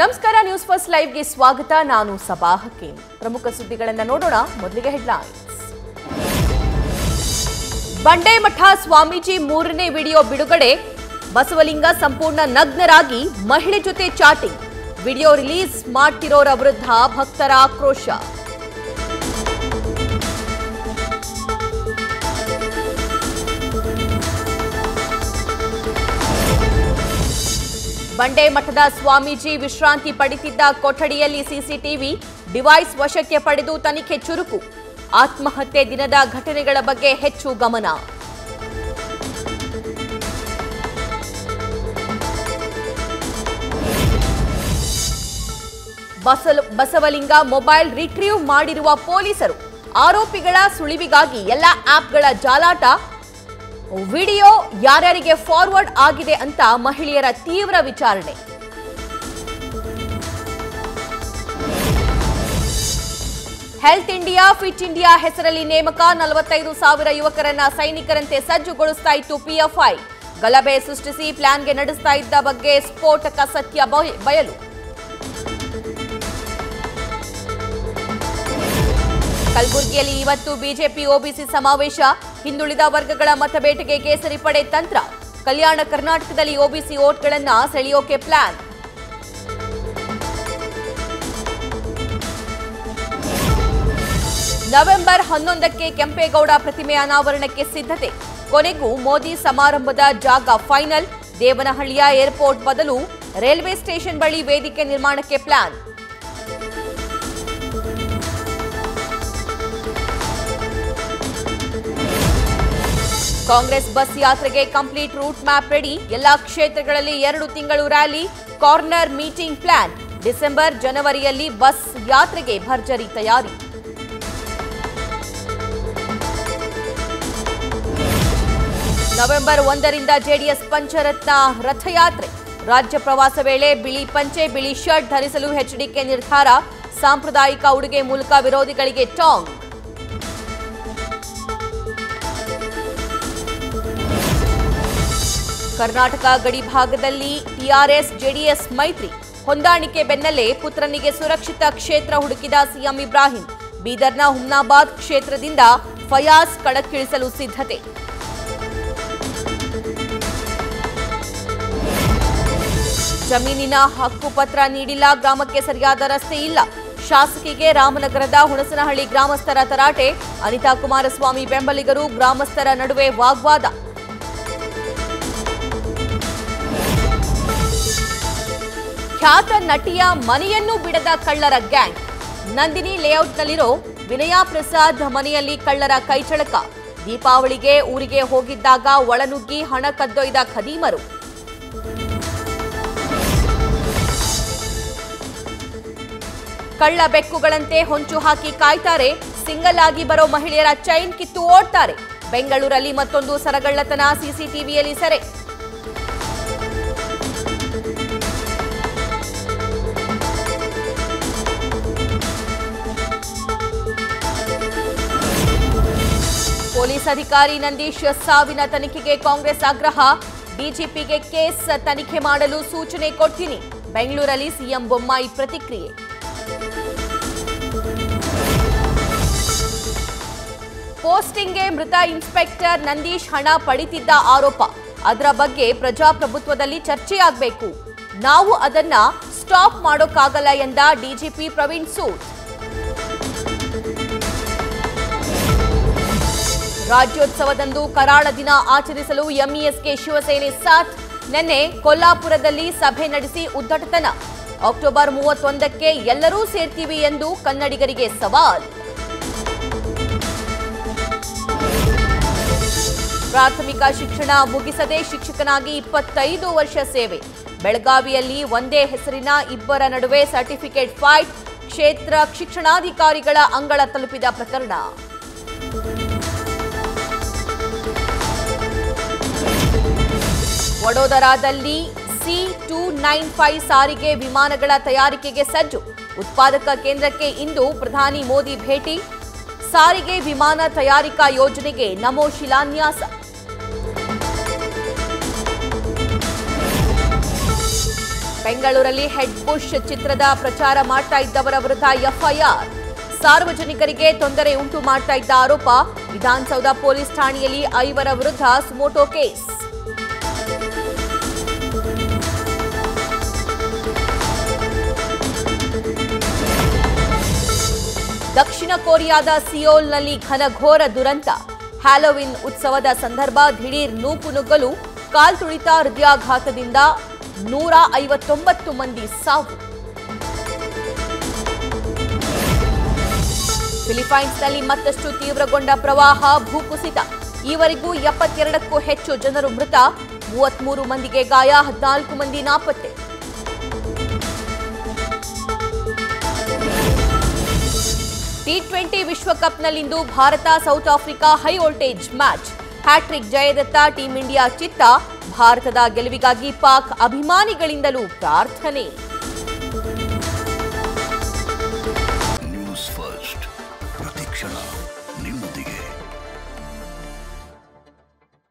ನಮಸ್ಕಾರ news first ಲೈವ್ಗೆ ಸ್ವಾಗತ ನಾನು ಸಬಾ ಹಕೀಂ ಪ್ರಮುಖ ಸುದ್ದಿಗಳನ್ನು ನೋಡೋಣ ಮೊದಲಿಗೆ ಹೆಡ್ಲೈನ್ಸ್ ಬಂಡೇಮಠ ಸ್ವಾಮೀಜಿ ಮೂರನೇ ವಿಡಿಯೋ ಬಿಡುಗಡೆ ಬಸವಲಿಂಗ ಸಂಪೂರ್ಣ ನಗ್ನರಾಗಿ ಮಹಿಳೆ ಜೊತೆ ಚಾಟಿಂಗ್ ವಿಡಿಯೋ ರಿಲೀಸ್ ಮಾಡ್ತಿರೋರ ವಿರುದ್ಧ ಭಕ್ತರ ಆಕ್ರೋಶ ಬಂಡೆ ಮಠದ ಸ್ವಾಮೀಜಿ ವಿಶ್ರಾಂತಿ ಪಡಿತಿದ್ದ ಕೊಠಡಿಯಲ್ಲಿ ಸಿಸಿಟಿವಿ ಡಿವೈಸ್ ವಶಕ್ಕೆ ಪಡೆದು ತನಿಖೆ ಚುರುಕು ಆತ್ಮಹತ್ಯೆ ದಿನದ ಘಟನೆಗಳ ಬಗ್ಗೆ ಹೆಚ್ಚು ಗಮನ ಬಸಲ ಬಸವಲಿಂಗ ಮೊಬೈಲ್ ರಿಟ್ರೀವ್ ಮಾಡಿರುವ ಪೊಲೀಸರು ಆರೋಪಿಗಳ ಸುಳಿವಿಗಾಗಿ ಎಲ್ಲ ಆಪ್ಗಳ ಜಾಲಾಟ ವಿಡಿಯೋ ಯಾರ್ಯಾರಿಗೆ ಫಾರ್ವರ್ಡ್ ಆಗಿದೆ ಅಂತ ಮಹಿಳೆಯರ ತೀವ್ರ ವಿಚಾರಣೆ ಹೆಲ್ತ್ ಇಂಡಿಯಾ ಫಿಟ್ ಇಂಡಿಯಾ ಹೆಸರಲ್ಲಿ ನೇಮಕ ನಲವತ್ತೈದು ಸಾವಿರ ಯುವಕರನ್ನ ಸೈನಿಕರಂತೆ ಸಜ್ಜುಗೊಳಿಸ್ತಾ ಇತ್ತು ಪಿಎಫ್ಐ ಗಲಭೆ ಸೃಷ್ಟಿಸಿ ಪ್ಲಾನ್ಗೆ ನಡೆಸ್ತಾ ಇದ್ದ ಬಗ್ಗೆ ಸ್ಫೋಟಕ ಸತ್ಯ ಬಯ- ಬಯಲು ಕಲಬುರಗಿಯಲ್ಲಿ ಇವತ್ತು ಬಿಜೆಪಿ ಒಬಿಸಿ ಸಮಾವೇಶ ಹಿಂದುಳಿದ ವರ್ಗಗಳ ಮತಬೇಟೆಗೆ ಕೇಸರಿ ಪಡೆ ತಂತ್ರ ಕಲ್ಯಾಣ ಕರ್ನಾಟಕದಲ್ಲಿ ಒಬಿಸಿ ಓಟ್ಗಳನ್ನ ಸೆಳೆಯೋಕೆ ಪ್ಲಾನ್ ನವೆಂಬರ್ ಹನ್ನೊಂದಕ್ಕೆ ಕೆಂಪೇಗೌಡ ಪ್ರತಿಮೆ ಅನಾವರಣಕ್ಕೆ ಸಿದ್ಧತೆ ಕೊನೆಗೂ ಮೋದಿ ಸಮಾರಂಭದ ಜಾಗ ಫೈನಲ್ ದೇವನಹಳ್ಳಿಯ ಏರ್ಪೋರ್ಟ್ ಬದಲು ರೈಲ್ವೆ ಸ್ಟೇಷನ್ ಬಳಿ ವೇದಿಕೆ ನಿರ್ಮಾಣಕ್ಕೆ ಪ್ಲಾನ್ ಕಾಂಗ್ರೆಸ್ ಬಸ್ ಯಾತ್ರೆಗೆ ಕಂಪ್ಲೀಟ್ ರೂಟ್ ಮ್ಯಾಪ್ ರೆಡಿ ಎಲ್ಲಾ ಕ್ಷೇತ್ರಗಳಲ್ಲಿ ಎರಡು ತಿಂಗಳು rally corner meeting plan December ಜನವರಿಯಲ್ಲಿ ಬಸ್ ಯಾತ್ರೆಗೆ ಭರ್ಜರಿ ತಯಾರಿ ನವೆಂಬರ್ ಒಂದರಿಂದ ಜೆಡಿಎಸ್ ಪಂಚರತ್ನ ರಥಯಾತ್ರೆ ರಾಜ್ಯ ಪ್ರವಾಸ ವೇಳೆ ಬಿಳಿ ಪಂಚೆ ಬಿಳಿ ಶರ್ಟ್ ಧರಿಸಲು ಎಚ್ಡಿಕೆ ನಿರ್ಧಾರ ಸಾಂಪ್ರದಾಯಿಕ ಉಡುಗೆ ಮೂಲಕ ವಿರೋಧಿಗಳಿಗೆ ಟಾಂಗ್ ಕರ್ನಾಟಕ ಗಡಿ ಭಾಗದಲ್ಲಿ ಟಿಆರ್ಎಸ್ ಜೆಡಿಎಸ್ ಮೈತ್ರಿ ಹೊಂದಾಣಿಕೆ ಬೆನ್ನಲ್ಲೇ ಪುತ್ರನಿಗೆ ಸುರಕ್ಷಿತ ಕ್ಷೇತ್ರ ಹುಡುಕಿದ ಸಿಎಂ ಇಬ್ರಾಹಿಂ ಬೀದರ್ನ ಹುಮ್ನಾಬಾದ್ ಕ್ಷೇತ್ರದಿಂದ ಫಯಾಜ್ ಕಣಕ್ಕಿಳಿಸಲು ಸಿದ್ಧತೆ ಜಮೀನಿನ ಹಕ್ಕುಪತ್ರ ನೀಡಿಲ್ಲ ಗ್ರಾಮಕ್ಕೆ ಸರಿಯಾದ ರಸ್ತೆ ಇಲ್ಲ ಶಾಸಕಿಗೆ ರಾಮನಗರದ ಹುಣಸನಹಳ್ಳಿ ಗ್ರಾಮಸ್ಥರ ತರಾಟೆ ಅನಿತಾ ಕುಮಾರಸ್ವಾಮಿ ಬೆಂಬಲಿಗರು ಗ್ರಾಮಸ್ಥರ ನಡುವೆ ವಾಗ್ವಾದ ಖ್ಯಾತ ನಟಿಯ ಮನೆಯನ್ನು ಬಿಡದ ಕಳ್ಳರ ಗ್ಯಾಂಗ್ ನಂದಿನಿ ಲೇಔಟ್ನಲ್ಲಿರೋ ವಿನಯಾ ಪ್ರಸಾದ್ ಮನೆಯಲ್ಲಿ ಕಳ್ಳರ ಕೈಚಳಕ ದೀಪಾವಳಿಗೆ ಊರಿಗೆ ಹೋಗಿದ್ದಾಗ ಒಳನುಗ್ಗಿ ಹಣ ಕದ್ದೊಯ್ದ ಖದೀಮರು ಕಳ್ಳ ಬೆಕ್ಕುಗಳಂತೆ ಹೊಂಚು ಹಾಕಿ ಕಾಯ್ತಾರೆ ಸಿಂಗಲ್ ಆಗಿ ಬರೋ ಮಹಿಳೆಯರ ಚೈನ್ ಕಿತ್ತು ಓಡ್ತಾರೆ ಬೆಂಗಳೂರಲ್ಲಿ ಮತ್ತೊಂದು ಸರಗಳ್ಳತನ ಸಿಸಿಟಿವಿಯಲ್ಲಿ ಸೆರೆ ಪೊಲೀಸ್ ಅಧಿಕಾರಿ ನಂದೀಶ್ ಸಾವಿನ ತನಿಖೆಗೆ ಕಾಂಗ್ರೆಸ್ ಆಗ್ರಹ ಡಿಜಿಪಿಗೆ ಕೇಸ್ ತನಿಖೆ ಮಾಡಲು ಸೂಚನೆ ಕೊಡ್ತೀನಿ ಬೆಂಗಳೂರಲ್ಲಿ ಸಿಎಂ ಬೊಮ್ಮಾಯಿ ಪ್ರತಿಕ್ರಿಯೆ ಪೋಸ್ಟಿಂಗ್ಗೆ ಮೃತ ಇನ್ಸ್ಪೆಕ್ಟರ್ ನಂದೀಶ್ ಹಣ ಪಡಿತಿದ್ದ ಆರೋಪ ಅದರ ಬಗ್ಗೆ ಪ್ರಜಾಪ್ರಭುತ್ವದಲ್ಲಿ ಚರ್ಚೆಯಾಗಬೇಕು ನಾವು ಅದನ್ನ ಸ್ಟಾಪ್ ಮಾಡೋಕ್ಕಾಗಲ್ಲ ಎಂದ ಡಿಜಿಪಿ ಪ್ರವೀಣ್ ಸೂದ್ ರಾಜ್ಯೋತ್ಸವದಂದು ಕರಾಳ ದಿನ ಆಚರಿಸಲು ಎಂಇಎಸ್ಗೆ ಶಿವಸೇನೆ ಸಾಥ್ ನಿನ್ನೆ ಕೊಲ್ಲಾಪುರದಲ್ಲಿ ಸಭೆ ನಡೆಸಿ ಉದ್ದಟತನ ಅಕ್ಟೋಬರ್ ಮೂವತ್ತೊಂದಕ್ಕೆ ಎಲ್ಲರೂ ಸೇರ್ತೀವಿ ಎಂದು ಕನ್ನಡಿಗರಿಗೆ ಸವಾಲ್ ಪ್ರಾಥಮಿಕ ಶಿಕ್ಷಣ ಮುಗಿಸದೆ ಶಿಕ್ಷಕನಾಗಿ ಇಪ್ಪತ್ತೈದು ವರ್ಷ ಸೇವೆ ಬೆಳಗಾವಿಯಲ್ಲಿ ಒಂದೇ ಹೆಸರಿನ ಇಬ್ಬರ ನಡುವೆ ಸರ್ಟಿಫಿಕೇಟ್ ಫೈಟ್ ಕ್ಷೇತ್ರ ಶಿಕ್ಷಣಾಧಿಕಾರಿಗಳ ಅಂಗಳ ತಲುಪಿದ ಪ್ರಕರಣ ವಡೋದರಾದಲ್ಲಿ ಸಿ ಟೂ ನೈನ್ ಫೈವ್ ಸಾರಿಗೆ ವಿಮಾನಗಳ ತಯಾರಿಕೆಗೆ ಸಜ್ಜು ಉತ್ಪಾದಕ ಕೇಂದ್ರಕ್ಕೆ ಇಂದು ಪ್ರಧಾನಿ ಮೋದಿ ಭೇಟಿ ಸಾರಿಗೆ ವಿಮಾನ ತಯಾರಿಕಾ ಯೋಜನೆಗೆ ನಮೋ ಶಿಲಾನ್ಯಾಸ ಬೆಂಗಳೂರಲ್ಲಿ ಹೆಡ್ ಬುಷ್ ಚಿತ್ರದ ಪ್ರಚಾರ ಮಾಡ್ತಾ ಇದ್ದವರ ವಿರುದ್ಧ ಎಫ್ಐಆರ್ ಸಾರ್ವಜನಿಕರಿಗೆ ತೊಂದರೆ ಉಂಟು ಮಾಡ್ತಾ ಇದ್ದ ಆರೋಪ ವಿಧಾನಸೌಧ ಪೊಲೀಸ್ ಠಾಣೆಯಲ್ಲಿ ಐವರ ವಿರುದ್ಧ ಸುಮೋಟೋ ಕೇಸ್ ದಕ್ಷಿಣ ಕೊರಿಯಾದ ಸಿಯೋಲ್ನಲ್ಲಿ ಘನಘೋರ ದುರಂತ ಹ್ಯಾಲೋವಿನ್ ಉತ್ಸವದ ಸಂದರ್ಭ ದಿಢೀರ್ ನೂಕು ನುಗ್ಗಲು ಕಾಲ್ತುಳಿತ ಹೃದಯಾಘಾತದಿಂದ ನೂರ ಐವತ್ತೊಂಬತ್ತು ಮಂದಿ ಸಾವು ಫಿಲಿಪೈನ್ಸ್ನಲ್ಲಿ ಮತ್ತಷ್ಟು ತೀವ್ರಗೊಂಡ ಪ್ರವಾಹ ಭೂಕುಸಿತ ಈವರೆಗೂ ಎಪ್ಪತ್ತೆರಡಕ್ಕೂ ಹೆಚ್ಚು ಜನರು ಮೃತ ಮೂವತ್ಮೂರು ಮಂದಿಗೆ ಗಾಯ ಹದಿನಾಲ್ಕು ಮಂದಿ ನಾಪತ್ತೆ ಟಿ ಟ್ವೆಂಟಿ ವಿಶ್ವಕಪ್ನಲ್ಲಿಂದು ಭಾರತ South Africa high voltage match hattrick ಜಯದತ್ತ ಟೀಂ ಇಂಡಿಯಾ ಚಿತ್ತ ಭಾರತದ ಗೆಲುವಿಗಾಗಿ ಪಾಕ್ ಅಭಿಮಾನಿಗಳಿಂದಲೂ ಪ್ರಾರ್ಥನೆ ನ್ಯೂಸ್ ಫಸ್ಟ್ ಪ್ರತಿಕ್ಷಣ ನಿಮ್ಮೊಂದಿಗೆ